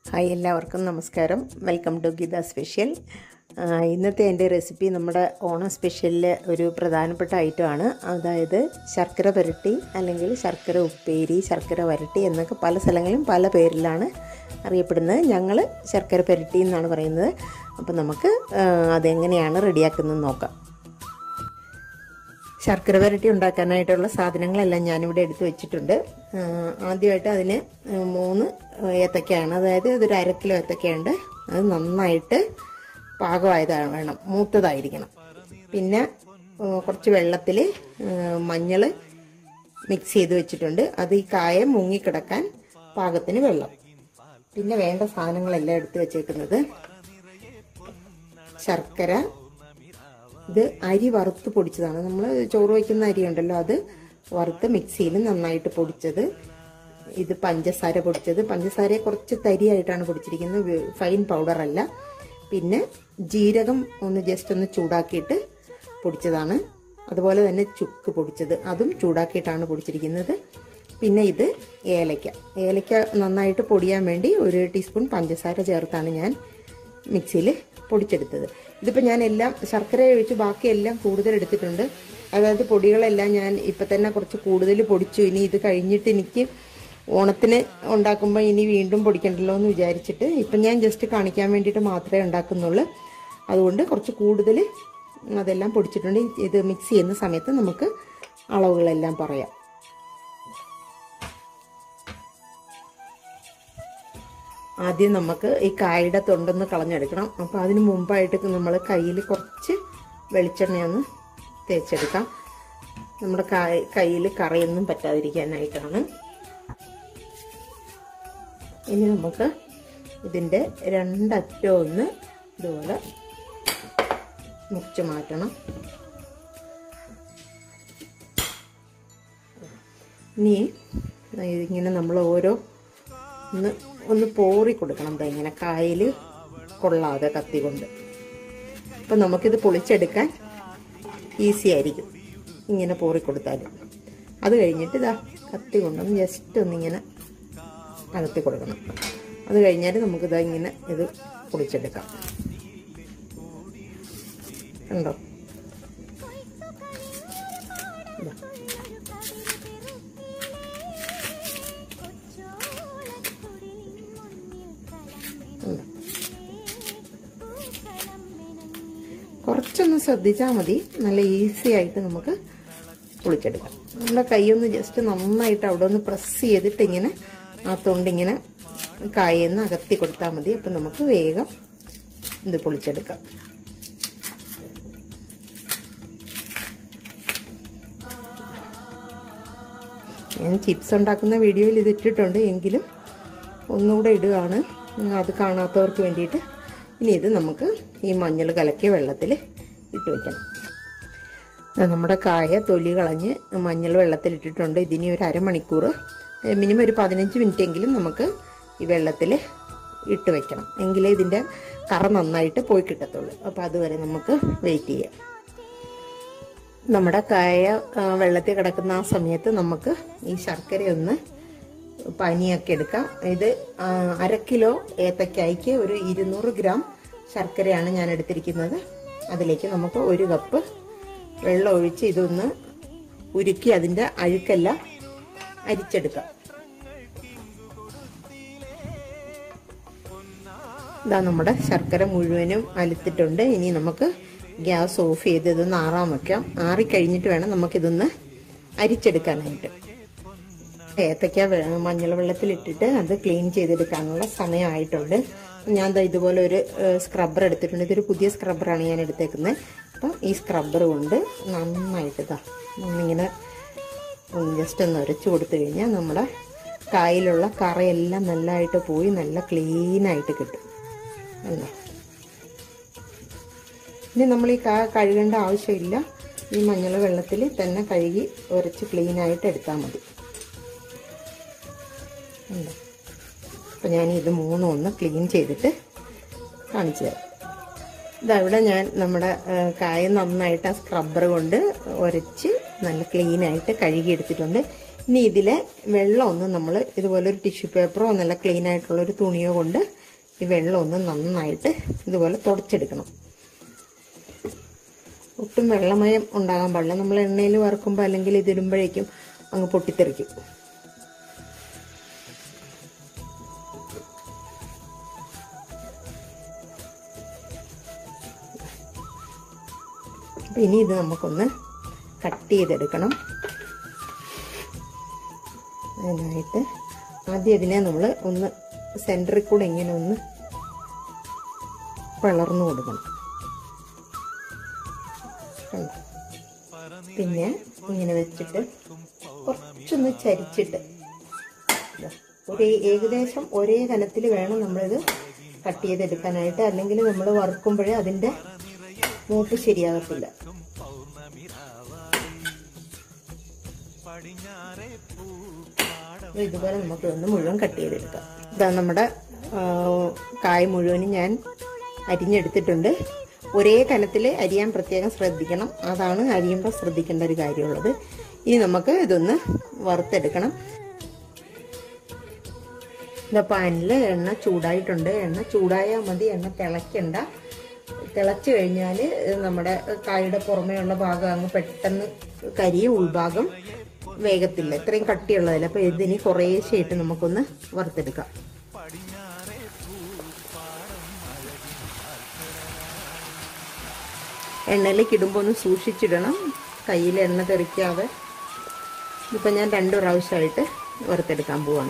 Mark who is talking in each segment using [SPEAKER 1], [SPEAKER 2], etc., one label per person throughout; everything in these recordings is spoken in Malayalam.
[SPEAKER 1] ഹായ് എല്ലാവർക്കും നമസ്കാരം വെൽക്കം ടു ഗീത സ്പെഷ്യൽ ആ, ഇന്നത്തെ എൻ്റെ റെസിപ്പി നമ്മുടെ ഓണം സ്പെഷ്യലിലെ ഒരു പ്രധാനപ്പെട്ട ഐറ്റമാണ് അതായത് ശർക്കര പുരട്ടി അല്ലെങ്കിൽ ശർക്കര ഉപ്പേരി ശർക്കര വരട്ടി എന്നൊക്കെ പല സ്ഥലങ്ങളിലും പല പേരിലാണ് അറിയപ്പെടുന്നത് ഞങ്ങൾ ശർക്കര പുരട്ടി എന്നാണ് പറയുന്നത് അപ്പോൾ നമുക്ക് ആ, അതെങ്ങനെയാണ് റെഡിയാക്കുന്നത് നോക്കാം ശർക്കര വരട്ടി ഉണ്ടാക്കാനായിട്ടുള്ള സാധനങ്ങളെല്ലാം ഞാനിവിടെ എടുത്തു വെച്ചിട്ടുണ്ട് ആ, ആദ്യമായിട്ട് അതിന് മൂന്ന് ഏത്തക്കയാണ് അതായത് ഇതൊരു അര കിലോ ഏത്തക്കയുണ്ട് അത് നന്നായിട്ട് പാകമായതാണ് വേണം മൂത്തതായിരിക്കണം പിന്നെ ആ, കുറച്ച് വെള്ളത്തിൽ മഞ്ഞൾ മിക്സ് ചെയ്ത് വെച്ചിട്ടുണ്ട് അത് ഈ കായ മുങ്ങിക്കിടക്കാൻ പാകത്തിന് വെള്ളം പിന്നെ വേണ്ട സാധനങ്ങളെല്ലാം എടുത്തു വെച്ചേക്കുന്നത് ശർക്കര ഇത് അരി വറുത്ത് പൊടിച്ചതാണ് നമ്മൾ ചോറ് വയ്ക്കുന്ന അരി ഉണ്ടല്ലോ അത് വറുത്ത് മിക്സിയിൽ നന്നായിട്ട് പൊടിച്ചത് ഇത് പഞ്ചസാര പൊടിച്ചത് പഞ്ചസാരയെ കുറച്ച് തരിയായിട്ടാണ് പൊടിച്ചിരിക്കുന്നത് വെ- ഫൈൻ പൗഡർ അല്ല പിന്നെ ജീരകം ഒന്ന് ജസ്റ്റ് ഒന്ന് ചൂടാക്കിയിട്ട് പൊടിച്ചതാണ് അതുപോലെ തന്നെ ചുക്ക് പൊടിച്ചത് അതും ചൂടാക്കിയിട്ടാണ് പൊടിച്ചിരിക്കുന്നത് പിന്നെ ഇത് ഏലക്ക ഏലക്ക നന്നായിട്ട് പൊടിയാൻ വേണ്ടി ഒരു ടീസ്പൂൺ പഞ്ചസാര ചേർത്താണ് ഞാൻ മിക്സിയിൽ പൊടിച്ചെടുത്തത് ഇതിപ്പോൾ ഞാൻ എല്ലാം ശർക്കര ഒഴിച്ച് ബാക്കിയെല്ലാം കൂടുതൽ എടുത്തിട്ടുണ്ട് അതായത് പൊടികളെല്ലാം ഞാൻ ഇപ്പം തന്നെ കുറച്ച് കൂടുതൽ പൊടിച്ചു ഇനി ഇത് കഴിഞ്ഞിട്ട് എനിക്ക് ഓണത്തിന് ഉണ്ടാക്കുമ്പോൾ ഇനി വീണ്ടും പൊടിക്കണ്ടല്ലോ എന്ന് വിചാരിച്ചിട്ട് ഇപ്പം ഞാൻ ജസ്റ്റ് കാണിക്കാൻ വേണ്ടിയിട്ട് മാത്രമേ ഉണ്ടാക്കുന്നുള്ളൂ അതുകൊണ്ട് കുറച്ച് കൂടുതൽ അതെല്ലാം പൊടിച്ചിട്ടുണ്ട് ഇത് മിക്സ് ചെയ്യുന്ന സമയത്ത് നമുക്ക് അളവുകളെല്ലാം പറയാം ആദ്യം നമുക്ക് ഈ കായുടെ തൊണ്ടൊന്ന് കളഞ്ഞെടുക്കണം അപ്പോൾ അതിന് മുമ്പായിട്ട് നമ്മൾ കയ്യിൽ കുറച്ച് വെളിച്ചെണ്ണയൊന്ന് തേച്ചെടുക്കാം നമ്മുടെ കായ് കയ്യിൽ കറയൊന്നും പറ്റാതിരിക്കാനായിട്ടാണ് ഇനി നമുക്ക് ഇതിൻ്റെ രണ്ടറ്റം ഒന്ന് ഇതുപോലെ മുറിച്ച് മാറ്റണം ഇനി ഇതിങ്ങനെ നമ്മൾ ഓരോ ഒന്ന് ഒന്ന് പോറി കൊടുക്കണം ദാ ഇങ്ങനെ കായൽ കൊള്ളാതെ കത്തി കൊണ്ട് അപ്പം നമുക്കിത് പൊളിച്ചെടുക്കാൻ ഈസി ആയിരിക്കും ഇങ്ങനെ പോറി കൊടുത്താൽ അത് കഴിഞ്ഞിട്ട് ഇതാ കത്തി കൊണ്ടൊന്ന് ജസ്റ്റ് ഒന്നിങ്ങനെ അകത്തി കൊടുക്കണം അത് കഴിഞ്ഞാൽ നമുക്കിതാ ഇങ്ങനെ ഇത് പൊളിച്ചെടുക്കാം കണ്ടോ ഇതാ ഉണ്ട്. കുറച്ചൊന്ന് ശ്രദ്ധിച്ചാൽ മതി നല്ല ഈസി ആയിട്ട് നമുക്ക് പൊളിച്ചെടുക്കാം നമ്മുടെ കൈയൊന്ന് ജസ്റ്റ് നന്നായിട്ട് അവിടെ ഒന്ന് പ്രസ് ചെയ്തിട്ട് ഇങ്ങനെ ആ തൊണ്ടിങ്ങനെ കായെന്ന് അകത്തി കൊടുത്താൽ മതി അപ്പം നമുക്ക് വേഗം ഇത് പൊളിച്ചെടുക്കാം ഞാൻ ചിപ്സ് ഉണ്ടാക്കുന്ന വീഡിയോയിൽ ഇത് ഇട്ടിട്ടുണ്ട് എങ്കിലും ഒന്നുകൂടെ ഇടുകയാണ് അത് കാണാത്തവർക്ക് വേണ്ടിയിട്ട് ഇനി ഇത് നമുക്ക് ഈ മഞ്ഞൾ കലക്കിയ വെള്ളത്തിൽ ഇട്ട് വയ്ക്കണം ദാ നമ്മുടെ കായ തൊലി കളഞ്ഞ് മഞ്ഞൾ വെള്ളത്തിലിട്ടിട്ടുണ്ട് ഇതിനി ഒരു അരമണിക്കൂർ മിനിമം ഒരു പതിനഞ്ച് മിനിറ്റ് എങ്കിലും നമുക്ക് ഈ വെള്ളത്തിൽ ഇട്ട് വെക്കണം എങ്കിലേ ഇതിൻ്റെ കറ നന്നായിട്ട് പോയി കിട്ടത്തുള്ളൂ അപ്പോൾ അതുവരെ നമുക്ക് വെയിറ്റ് ചെയ്യാം നമ്മുടെ കായ ആ, വെള്ളത്തിൽ കിടക്കുന്ന ആ സമയത്ത് നമുക്ക് ഈ ശർക്കര ഒന്ന് പനിയൊക്കെ എടുക്കാം ഇത് ആ, അര കിലോ ഏത്തക്കായ്ക്ക് ഒരു ഇരുന്നൂറ് ഗ്രാം ശർക്കരയാണ് ഞാൻ എടുത്തിരിക്കുന്നത് അതിലേക്ക് നമുക്ക് ഒരു കപ്പ് വെള്ളം ഒഴിച്ച് ഇതൊന്ന് ഉരുക്കി അതിൻ്റെ അഴുക്കെല്ലാം അരിച്ചെടുക്കാം ഇതാ നമ്മുടെ ശർക്കര മുഴുവനും അലുത്തിട്ടുണ്ട് ഇനി നമുക്ക് ഗ്യാസ് ഓഫ് ചെയ്ത് ഇതൊന്ന് ആറാൻ വെക്കാം ആറിക്കഴിഞ്ഞിട്ട് വേണം നമുക്കിതൊന്ന് അരിച്ചെടുക്കാനായിട്ട് ഏത്തക്ക വെ- മഞ്ഞൾ വെള്ളത്തിലിട്ടിട്ട് അത് ക്ലീൻ ചെയ്തെടുക്കാനുള്ള സമയമായിട്ടുണ്ട് ഞാൻ ദാ ഇതുപോലെ ഒരു സ്ക്രബ്ബർ എടുത്തിട്ടുണ്ട് ഇതൊരു പുതിയ സ്ക്രബ്ബറാണ് ഞാൻ എടുത്തേക്കുന്നത് അപ്പം ഈ സ്ക്രബ്ബർ കൊണ്ട് നന്നായിട്ട് ഇതാ ഒന്നിങ്ങനെ ജസ്റ്റ് ഒന്ന് ഉരച്ചു കൊടുത്തു കഴിഞ്ഞാൽ നമ്മുടെ കായിലുള്ള കറയെല്ലാം നല്ലതായിട്ട് പോയി നല്ല ക്ലീനായിട്ട് കിട്ടും കണ്ടോ ഇനി നമ്മൾ ഈ കാ കഴുകേണ്ട ആവശ്യമില്ല ഈ മഞ്ഞൾ വെള്ളത്തിൽ തന്നെ കഴുകി ഉരച്ച് ക്ലീനായിട്ട് എടുത്താൽ മതി ഉണ്ടോ അപ്പം ഞാൻ ഇത് മൂന്നും ഒന്ന് ക്ലീൻ ചെയ്തിട്ട് കാണിച്ചു തരാം ഇതവിടെ ഞാൻ നമ്മുടെ ആ, കായ നന്നായിട്ട് ആ സ്ക്രബ്ബർ കൊണ്ട് ഉരച്ച് നല്ല ക്ലീനായിട്ട് കഴുകി എടുത്തിട്ടുണ്ട് ഇനി ഇതിലെ വെള്ളം ഒന്ന് നമ്മൾ ഇതുപോലെ ഒരു ടിഷ്യൂ പേപ്പറോ നല്ല ക്ലീൻ ആയിട്ടുള്ള ഒരു തുണിയോ കൊണ്ട് ഈ വെള്ളം ഒന്ന് നന്നായിട്ട് ഇതുപോലെ തുടച്ചെടുക്കണം ഒട്ടും വെള്ളമയം ഉണ്ടാകാൻ പാടില്ല നമ്മൾ എണ്ണയിൽ വറുക്കുമ്പോൾ അല്ലെങ്കിൽ ഇതിടുമ്പോഴേക്കും അങ്ങ് പൊട്ടിത്തെറിക്കും അപ്പൊ ഇനി ഇത് നമുക്കൊന്ന് കട്ട് ചെയ്തെടുക്കണം അതിനായിട്ട് ആദ്യം ഇതിനെ നമ്മൾ ഒന്ന് സെൻറ്ററിൽ കൂടെ ഇങ്ങനെ ഒന്ന് വളർന്നു കൊടുക്കണം കണ്ടോ? പിന്നെ ഇങ്ങനെ വെച്ചിട്ട് കുറച്ചൊന്ന് ചരിച്ചിട്ട് ഇതാ, ഒരു ഏകദേശം ഒരേ കനത്തിൽ വേണം നമ്മളിത് കട്ട് ചെയ്തെടുക്കാനായിട്ട് അല്ലെങ്കിൽ നമ്മൾ വറുക്കുമ്പോഴേ അതിൻ്റെ മൂപ്പ് ശരിയാകത്തില്ല അപ്പൊ ഇതുപോലെ നമുക്ക് ഒന്ന് മുഴുവൻ കട്ട് ചെയ്തെടുക്കാം ഇതാ നമ്മുടെ ആ, കായ് മുഴുവനും ഞാൻ അരിഞ്ഞെടുത്തിട്ടുണ്ട് ഒരേ കനത്തിൽ അരിയാൻ പ്രത്യേകം ശ്രദ്ധിക്കണം അതാണ് അരിയുമ്പോൾ ശ്രദ്ധിക്കേണ്ട ഒരു കാര്യമുള്ളത് ഇനി നമുക്ക് ഇതൊന്ന് വറുത്തെടുക്കണം ഇതാ പാനിൽ എണ്ണ ചൂടായിട്ടുണ്ട് എണ്ണ ചൂടായാൽ മതി എണ്ണ തിളയ്ക്കണ്ട തിളച്ചു കഴിഞ്ഞാൽ നമ്മുടെ കായുടെ പുറമേയുള്ള ഭാഗം അങ്ങ് പെട്ടെന്ന് കരിയും ഉൾഭാഗം വേഗത്തില്ല ഇത്രയും കട്ടിയുള്ളതല്ല അപ്പൊ ഇതിനി കുറേശ്ശായിട്ട് നമുക്കൊന്ന് വറുത്തെടുക്കാം എണ്ണയിലേക്ക് ഇടുമ്പോൾ ഒന്ന് സൂക്ഷിച്ചിടണം കയ്യിൽ എണ്ണ തെറിക്കാതെ ഇപ്പം ഞാൻ രണ്ട് പ്രാവശ്യമായിട്ട് വറുത്തെടുക്കാൻ പോവാണ്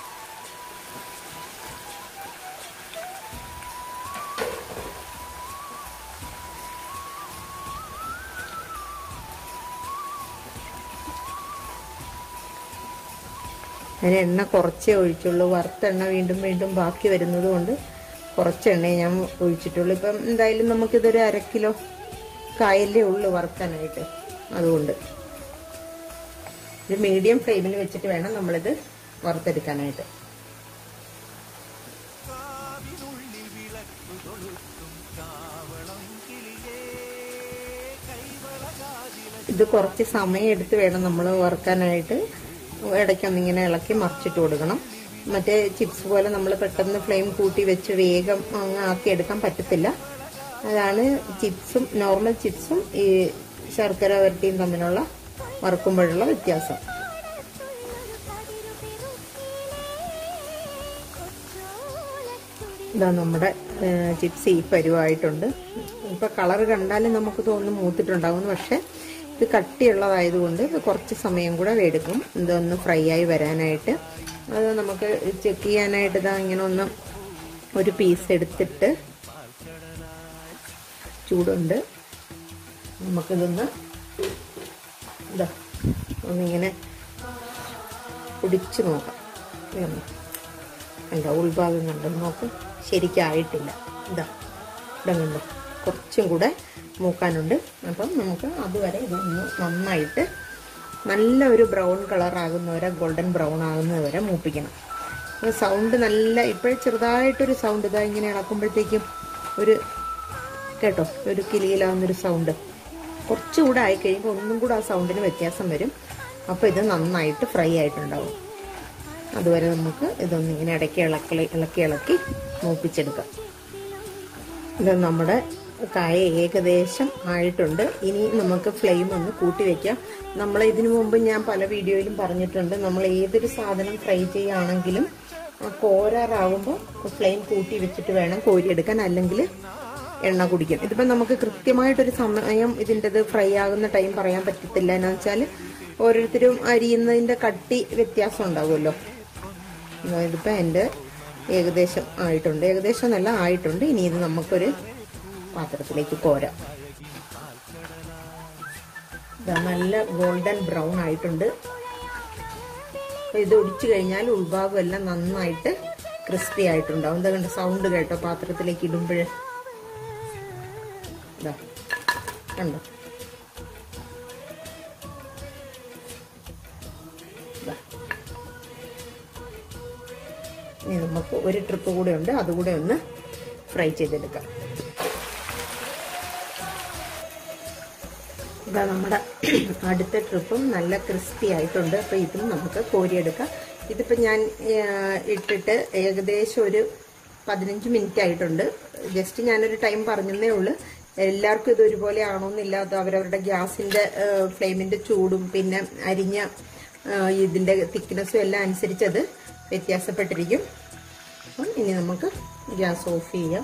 [SPEAKER 1] ഞാൻ എണ്ണ കുറച്ചേ ഒഴിച്ചുള്ളൂ വറുത്ത എണ്ണ വീണ്ടും വീണ്ടും ബാക്കി വരുന്നത് കൊണ്ട് കുറച്ച് എണ്ണയെ ഞാൻ ഒഴിച്ചിട്ടുള്ളൂ ഇപ്പം എന്തായാലും നമുക്കിതൊരു അര കിലോ കായല്ലേ ഉള്ളൂ വറുക്കാനായിട്ട് അതുകൊണ്ട് ഒരു മീഡിയം ഫ്ലെയിമിൽ വെച്ചിട്ട് വേണം നമ്മളിത് വറുത്തെടുക്കാനായിട്ട് ഇത് കുറച്ച് സമയം എടുത്ത് വേണം നമ്മൾ വറുക്കാനായിട്ട് ഇടയ്ക്കൊന്നിങ്ങനെ ഇളക്കി മറിച്ചിട്ട് കൊടുക്കണം മറ്റേ ചിപ്സ് പോലെ നമ്മൾ പെട്ടെന്ന് ഫ്ലെയിം കൂട്ടി വെച്ച് വേഗം അങ്ങ് ആക്കിയെടുക്കാൻ പറ്റത്തില്ല അതാണ് ചിപ്സും നോർമൽ ചിപ്സും ഈ ശർക്കര വരട്ടിയും തമ്മിലുള്ള വറുക്കുമ്പോഴുള്ള വ്യത്യാസം ഇതാ നമ്മുടെ ചിപ്സ് ഈ പരുവായിട്ടുണ്ട് ഇപ്പൊ കളർ കണ്ടാലും നമുക്ക് തോന്നും മൂത്തിട്ടുണ്ടാവും പക്ഷെ ഇത് കട്ടിയുള്ളതായതുകൊണ്ട് ഇത് കുറച്ച് സമയം കൂടെ എടുക്കും ഇതൊന്ന് ഫ്രൈ ആയി വരാനായിട്ട് അത് നമുക്ക് ചെക്ക് ചെയ്യാനായിട്ട് ഇതാ ഇങ്ങനെ ഒന്ന് ഒരു പീസ് എടുത്തിട്ട് ചൂടുണ്ട് നമുക്കിതൊന്ന് ഇതാ ഒന്നിങ്ങനെ പിടിച്ചു നോക്കാം ഇതൊന്ന് കണ്ടോ ഉൾഭാഗം കണ്ടോ നോക്ക് ശരിക്കായിട്ടില്ല ഇതാ ഇതാ കണ്ടോ കുറച്ചും കൂടെ മൂക്കാനുണ്ട് അപ്പം നമുക്ക് അതുവരെ ഇതൊന്ന് നന്നായിട്ട് നല്ല ഒരു ബ്രൗൺ കളർ ആകുന്നവരെ ഗോൾഡൻ ബ്രൗൺ ആകുന്നവരെ മൂപ്പിക്കണം സൗണ്ട് നല്ല ഇപ്പോഴും ചെറുതായിട്ടൊരു സൗണ്ട് ഇതാ ഇങ്ങനെ ഇളക്കുമ്പോഴത്തേക്കും ഒരു കേട്ടോ ഒരു കിലിയിലാവുന്നൊരു സൗണ്ട് കുറച്ചുകൂടെ ആയി കഴിയുമ്പോൾ ഒന്നും കൂടെ ആ സൗണ്ടിന് വ്യത്യാസം വരും അപ്പോൾ ഇത് നന്നായിട്ട് ഫ്രൈ ആയിട്ടുണ്ടാവും അതുവരെ നമുക്ക് ഇതൊന്ന് ഇങ്ങനെ ഇടയ്ക്ക് ഇളക്കി ഇളക്കി ഇളക്കി മൂപ്പിച്ചെടുക്കാം ഇത് നമ്മുടെ കായ ഏകദേശം ആയിട്ടുണ്ട് ഇനി നമുക്ക് ഫ്ലെയിം ഒന്ന് കൂട്ടി വെക്കാം നമ്മൾ ഇതിനു മുമ്പ് ഞാൻ പല വീഡിയോയിലും പറഞ്ഞിട്ടുണ്ട് നമ്മൾ ഏതൊരു സാധനം ഫ്രൈ ചെയ്യുകയാണെങ്കിലും ആ കോരാറാകുമ്പോൾ ഫ്ലെയിം കൂട്ടി വെച്ചിട്ട് വേണം കോരിയെടുക്കാൻ അല്ലെങ്കിൽ എണ്ണ കുടിക്കും ഇതിപ്പോൾ നമുക്ക് കൃത്യമായിട്ടൊരു സമയം ഇതിൻ്റെത് ഫ്രൈ ആകുന്ന ടൈം പറയാൻ പറ്റത്തില്ല എന്ന് വെച്ചാൽ ഓരോരുത്തരും അരിയുന്നതിൻ്റെ കട്ടി വ്യത്യാസം ഉണ്ടാവുമല്ലോ ഇതിപ്പോൾ എൻ്റെ ഏകദേശം ആയിട്ടുണ്ട് ഏകദേശം എന്നല്ല ആയിട്ടുണ്ട് ഇനി ഇത് നമുക്കൊരു പാത്രത്തിലേക്ക് കോരാം ഇതാ നല്ല ഗോൾഡൻ ബ്രൗൺ ആയിട്ടുണ്ട് അപ്പൊ ഇത് ഒടിച്ചു കഴിഞ്ഞാൽ ഉൾഭാഗം എല്ലാം നന്നായിട്ട് ക്രിസ്പി ആയിട്ടുണ്ടാവും എന്താ കണ്ട സൗണ്ട് കേട്ടോ പാത്രത്തിലേക്ക് ഇടുമ്പോഴേ ഇതാ കണ്ടോ ഇതാ. ഇനി നമുക്ക് ഒരു ട്രിപ്പ് കൂടെ ഉണ്ട് അതുകൂടെ ഒന്ന് ഫ്രൈ ചെയ്തെടുക്കാം ഇതാ നമ്മുടെ അടുത്ത ട്രിപ്പും നല്ല ക്രിസ്പി ആയിട്ടുണ്ട് അപ്പോൾ ഇതും നമുക്ക് കോരിയെടുക്കാം ഇതിപ്പോൾ ഞാൻ ആ, ഇട്ടിട്ട് ഏകദേശം ഒരു പതിനഞ്ച് മിനിറ്റ് ആയിട്ടുണ്ട് ജസ്റ്റ് ഞാനൊരു ടൈം പറഞ്ഞതേ ഉള്ളൂ എല്ലാവർക്കും ഇത് ഒരുപോലെ ആണോന്നില്ല അത് അവരവരുടെ ഗ്യാസിന്റെ ഫ്ലെയിമിന്റെ ചൂടും പിന്നെ അരിഞ്ഞ ആ, ഇതിന്റെ തിക്നെസ്സും എല്ലാം അനുസരിച്ച് അത് വ്യത്യാസപ്പെട്ടിരിക്കും അപ്പം ഇനി നമുക്ക് ഗ്യാസ് ഓഫ് ചെയ്യാം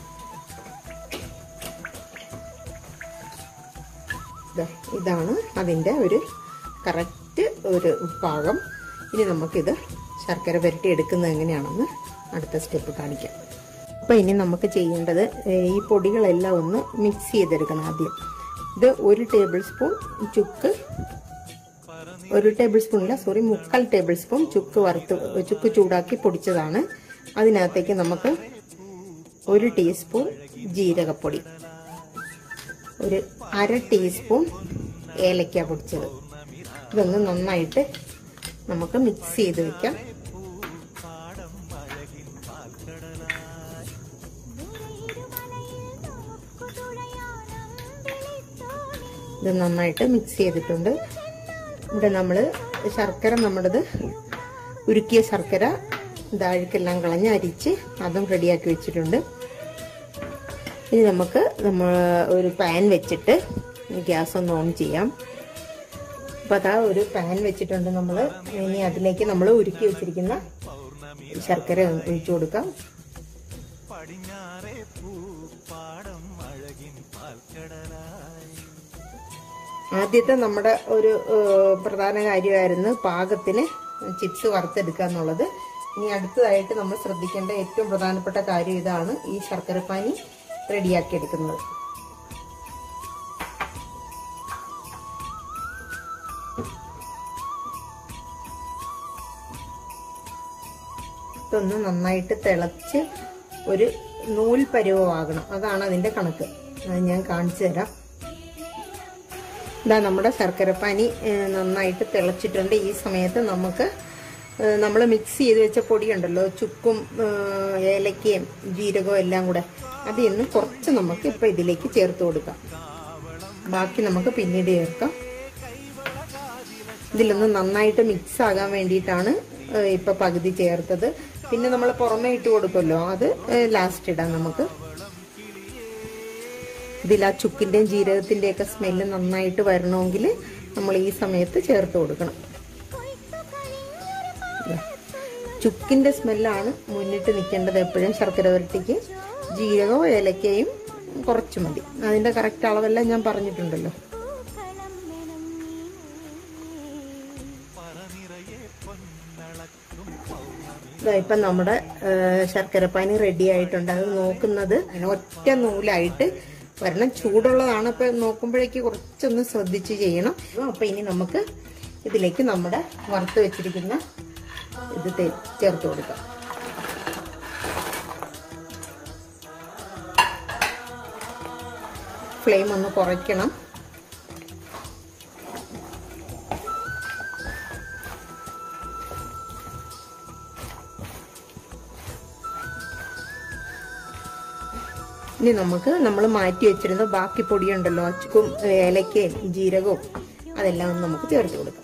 [SPEAKER 1] ദാ, ഇതാണ് അതിൻ്റെ ഒരു കറക്റ്റ് ഒരു പാകം ഇനി നമുക്കിത് ശർക്കര പുരട്ടി എടുക്കുന്നത് എങ്ങനെയാണെന്ന് അടുത്ത സ്റ്റെപ്പ് കാണിക്കാം അപ്പോൾ ഇനി നമുക്ക് ചെയ്യേണ്ടത് ഏഹ്, ഈ പൊടികളെല്ലാം ഒന്ന് മിക്സ് ചെയ്തെടുക്കണം ആദ്യം ഇത് ഒരു ടേബിൾ സ്പൂൺ ചുക്ക് ഒരു ടേബിൾ സ്പൂൺ ഇല്ല സോറി മുക്കാൽ ടേബിൾ സ്പൂൺ ചുക്ക് വറുത്ത് ചുക്ക് ചൂടാക്കി പൊടിച്ചതാണ് അതിനകത്തേക്ക് നമുക്ക് ഒരു ടീസ്പൂൺ ജീരകപ്പൊടി ഒരു അര ടീസ്പൂൺ ഏലക്ക പൊടിച്ചത് ഇതൊന്ന് നന്നായിട്ട് നമുക്ക് മിക്സ് ചെയ്ത് വെക്കാം ഇത് നന്നായിട്ട് മിക്സ് ചെയ്തിട്ടുണ്ട് ഇവിടെ നമ്മൾ ശർക്കര നമ്മുടേത് ഉരുക്കിയ ശർക്കര ഇതാഴ്ക്കെല്ലാം കളഞ്ഞ് അരിച്ച് അതും റെഡിയാക്കി വെച്ചിട്ടുണ്ട് ഇനി നമുക്ക് നമ്മൾ ഒരു പാൻ വെച്ചിട്ട് ഗ്യാസ് ഒന്ന് ഓൺ ചെയ്യാം അപ്പോൾ അതാ ഒരു പാൻ വെച്ചിട്ടുണ്ട് നമ്മൾ ഇനി അതിലേക്ക് നമ്മൾ ഉരുക്കി വെച്ചിരിക്കുന്ന ശർക്കര ഒന്ന് ഒഴിച്ചു കൊടുക്കാം ആദ്യത്തെ നമ്മുടെ ഒരു ഏഹ്, പ്രധാന കാര്യമായിരുന്നു പാകത്തിന് ചിപ്സ് വറുത്തെടുക്കുക എന്നുള്ളത് ഇനി അടുത്തതായിട്ട് നമ്മൾ ശ്രദ്ധിക്കേണ്ട ഏറ്റവും പ്രധാനപ്പെട്ട കാര്യം ഇതാണ് ഈ ശർക്കരപ്പാനി റെഡിയാക്കി എടുക്കുന്നത് ഇതൊന്ന് നന്നായിട്ട് തിളച്ച് ഒരു നൂൽ പരുവമാകണം അതാണ് അതിന്റെ കണക്ക് അത് ഞാൻ കാണിച്ചു തരാം ഇതാ നമ്മുടെ ശർക്കരപ്പാനി ഏഹ്, നന്നായിട്ട് തിളച്ചിട്ടുണ്ട് ഈ സമയത്ത് നമുക്ക് നമ്മൾ മിക്സ് ചെയ്ത് വെച്ച പൊടിയുണ്ടല്ലോ ചുക്കും ഏഹ്, ഏലക്കയും ജീരകവും എല്ലാം കൂടെ അതിൽ നിന്ന് കുറച്ച് നമുക്ക് ഇപ്പം ഇതിലേക്ക് ചേർത്ത് കൊടുക്കാം ബാക്കി നമുക്ക് പിന്നീട് ചേർക്കാം ഇതിലൊന്ന് നന്നായിട്ട് മിക്സ് ആകാൻ വേണ്ടിയിട്ടാണ് ഏഹ്, ഇപ്പൊ പകുതി ചേർത്തത് പിന്നെ നമ്മൾ പുറമേ ഇട്ട് കൊടുക്കുമല്ലോ അത് ലാസ്റ്റ് ഇടാം നമുക്ക് ഇതിൽ ആ ചുക്കിന്റെയും ജീരകത്തിന്റെയും ഒക്കെ സ്മെല്ല് നന്നായിട്ട് വരണമെങ്കിൽ നമ്മൾ ഈ സമയത്ത് ചേർത്ത് കൊടുക്കണം ദാ. ചുക്കിന്റെ സ്മെല്ലാണ് മുന്നിട്ട് നിൽക്കേണ്ടത് എപ്പോഴും ശർക്കര വരട്ടിക്ക് ജീരകവും ഏലക്കയും കുറച്ച് മതി അതിന്റെ കറക്റ്റ് അളവെല്ലാം ഞാൻ പറഞ്ഞിട്ടുണ്ടല്ലോ ദാ ഇപ്പം നമ്മുടെ ആ, ശർക്കരപ്പാനി റെഡി ആയിട്ടുണ്ട് അത് നോക്കുന്നത് ഇങ്ങനെ ഒറ്റ നൂലായിട്ട് വരണം ചൂടുള്ളതാണ് ഇപ്പം നോക്കുമ്പോഴേക്ക് കുറച്ചൊന്ന് ശ്രദ്ധിച്ച് ചെയ്യണം അപ്പം ഇനി നമുക്ക് ഇതിലേക്ക് നമ്മുടെ വറുത്ത് വെച്ചിരിക്കുന്ന ഇത് തേ- ചേർത്ത് കൊടുക്കാം ഫ്ലെയിം ഒന്ന് കുറയ്ക്കണം ഇനി നമുക്ക് നമ്മൾ മാറ്റി വെച്ചിരുന്ന ബാക്കി പൊടിയുണ്ടല്ലോ അച്ചുക്കും ഏലക്കയും ജീരകവും അതെല്ലാം ഒന്ന് നമുക്ക് ചേർത്ത് കൊടുക്കാം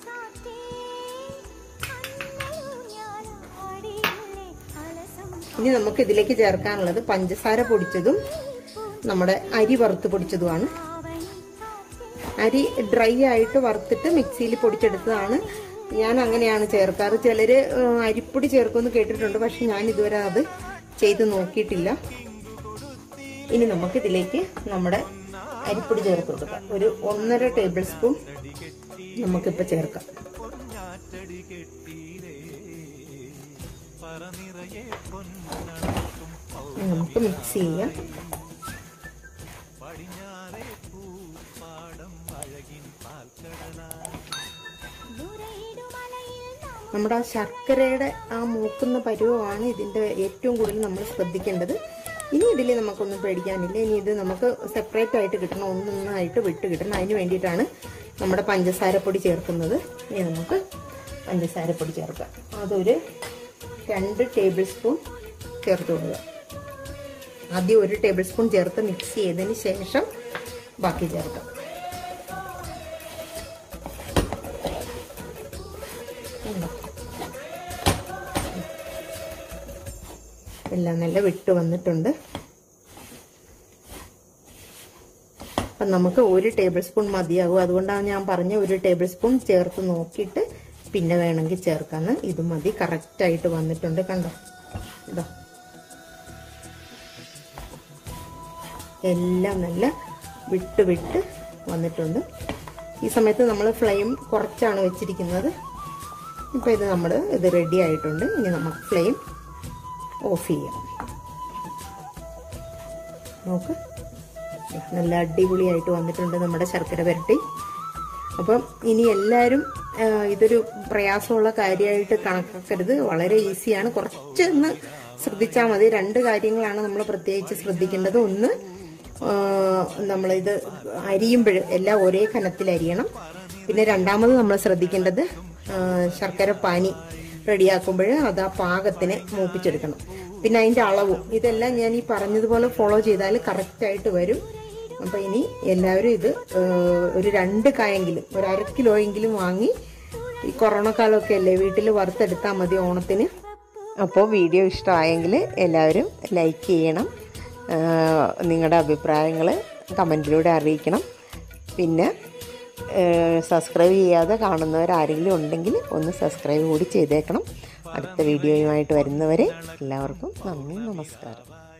[SPEAKER 1] ഇനി നമുക്ക് ഇതിലേക്ക് ചേർക്കാനുള്ളത് പഞ്ചസാര പൊടിച്ചതും നമ്മുടെ അരി വറുത്ത് പൊടിച്ചതുമാണ് അരി ഡ്രൈ ആയിട്ട് വറുത്തിട്ട് മിക്സിയിൽ പൊടിച്ചെടുത്തതാണ് ഞാൻ അങ്ങനെയാണ് ചേർക്കാറ് ചിലര് ഏഹ്, അരിപ്പൊടി ചേർക്കുമെന്ന് കേട്ടിട്ടുണ്ട് പക്ഷെ ഞാൻ ഇതുവരെ അത് ചെയ്ത് നോക്കിയിട്ടില്ല ഇനി നമുക്ക് ഇതിലേക്ക് നമ്മുടെ അരിപ്പൊടി ചേർത്ത് കൊടുക്കാം ഒരു ഒന്നര ടേബിൾ സ്പൂൺ നമുക്കിപ്പോൾ ചേർക്കാം ഇനി നമുക്ക് മിക്സ് ചെയ്യാം നമ്മുടെ ആ ശർക്കരയുടെ ആ മൂക്കുന്ന പരുവമാണ് ഇതിന്റെ ഏറ്റവും കൂടുതൽ നമ്മൾ ശ്രദ്ധിക്കേണ്ടത് ഇനി ഇതിൽ നമുക്കൊന്നും പേടിക്കാനില്ല ഇനി ഇത് നമുക്ക് സെപ്പറേറ്റ് ആയിട്ട് കിട്ടണം ഒന്നൊന്നായിട്ട് വിട്ട് കിട്ടണം അതിന് വേണ്ടിയിട്ടാണ് നമ്മുടെ പഞ്ചസാരപ്പൊടി ചേർക്കുന്നത് ഇനി നമുക്ക് പഞ്ചസാരപ്പൊടി ചേർക്കാം അതൊരു രണ്ട് ടേബിൾ സ്പൂൺ ചേർത്ത് കൊടുക്കുക ആദ്യം ഒരു ടേബിൾ സ്പൂൺ ചേർത്ത് മിക്സ് ചെയ്തതിന് ശേഷം ബാക്കി ചേർക്കാം ഉണ്ടോ? എല്ലാം നല്ല വിട്ട് വന്നിട്ടുണ്ട് അപ്പം നമുക്ക് ഒരു ടേബിൾ സ്പൂൺ മതിയാകും അതുകൊണ്ടാണ് ഞാൻ പറഞ്ഞ ഒരു ടേബിൾ സ്പൂൺ ചേർത്ത് നോക്കിയിട്ട് പിന്നെ വേണമെങ്കിൽ ചേർക്കാന്ന് ഇത് മതി കറക്റ്റായിട്ട് വന്നിട്ടുണ്ട് കണ്ടോ ഇതാ എല്ലാം നല്ല വിട്ട് വിട്ട് വന്നിട്ടുണ്ട് ഈ സമയത്ത് നമ്മൾ ഫ്ലെയിം കുറച്ചാണ് വെച്ചിരിക്കുന്നത് ഇപ്പോൾ ഇത് നമ്മൾ ഇത് റെഡി ആയിട്ടുണ്ട് ഇനി നമുക്ക് ഫ്ലെയിം ഓഫ് ചെയ്യാം നോക്ക് നല്ല അടിപൊളിയായിട്ട് വന്നിട്ടുണ്ട് നമ്മുടെ ശർക്കര പുരട്ടി അപ്പം ഇനി എല്ലാവരും ആ, ഇതൊരു പ്രയാസമുള്ള കാര്യമായിട്ട് കണക്കാക്കരുത് വളരെ ഈസിയാണ് കുറച്ചൊന്ന് ശ്രദ്ധിച്ചാൽ മതി രണ്ട് കാര്യങ്ങളാണ് നമ്മൾ പ്രത്യേകിച്ച് ശ്രദ്ധിക്കേണ്ടത് ഒന്ന് ആ, നമ്മളിത് അരിയുമ്പോൾ എല്ലാം ഒരേ കനത്തിൽ അരിയണം പിന്നെ രണ്ടാമത് നമ്മൾ ശ്രദ്ധിക്കേണ്ടത് ആ, ശർക്കര പാനി റെഡിയാക്കുമ്പോൾ അത് ആ പാകത്തിന് മൂപ്പിച്ചെടുക്കണം പിന്നെ അതിന്റെ അളവും ഇതെല്ലാം ഞാൻ ഈ പറഞ്ഞതുപോലെ ഫോളോ ചെയ്താൽ കറക്റ്റായിട്ട് വരും അപ്പൊ ഇനി എല്ലാവരും ഇത് ഏഹ്, ഒരു രണ്ട് കായെങ്കിലും ഒരു അര കിലോ എങ്കിലും വാങ്ങി ഈ കൊറോണ കാലമൊക്കെ അല്ലേ വീട്ടിൽ വറുത്തെടുത്താൽ മതി ഓണത്തിന് അപ്പോൾ വീഡിയോ ഇഷ്ടമായെങ്കിൽ എല്ലാവരും ലൈക്ക് ചെയ്യണം ഏഹ്, നിങ്ങളുടെ അഭിപ്രായങ്ങൾ കമൻറ്റിലൂടെ അറിയിക്കണം പിന്നെ സബ്സ്ക്രൈബ് ചെയ്യാതെ കാണുന്നവരാരെങ്കിലും ഉണ്ടെങ്കിൽ ഒന്ന് സബ്സ്ക്രൈബ് കൂടി ചെയ്തേക്കണം അടുത്ത വീഡിയോയുമായിട്ട് വരുന്നവരെ എല്ലാവർക്കും നന്ദി നമസ്കാരം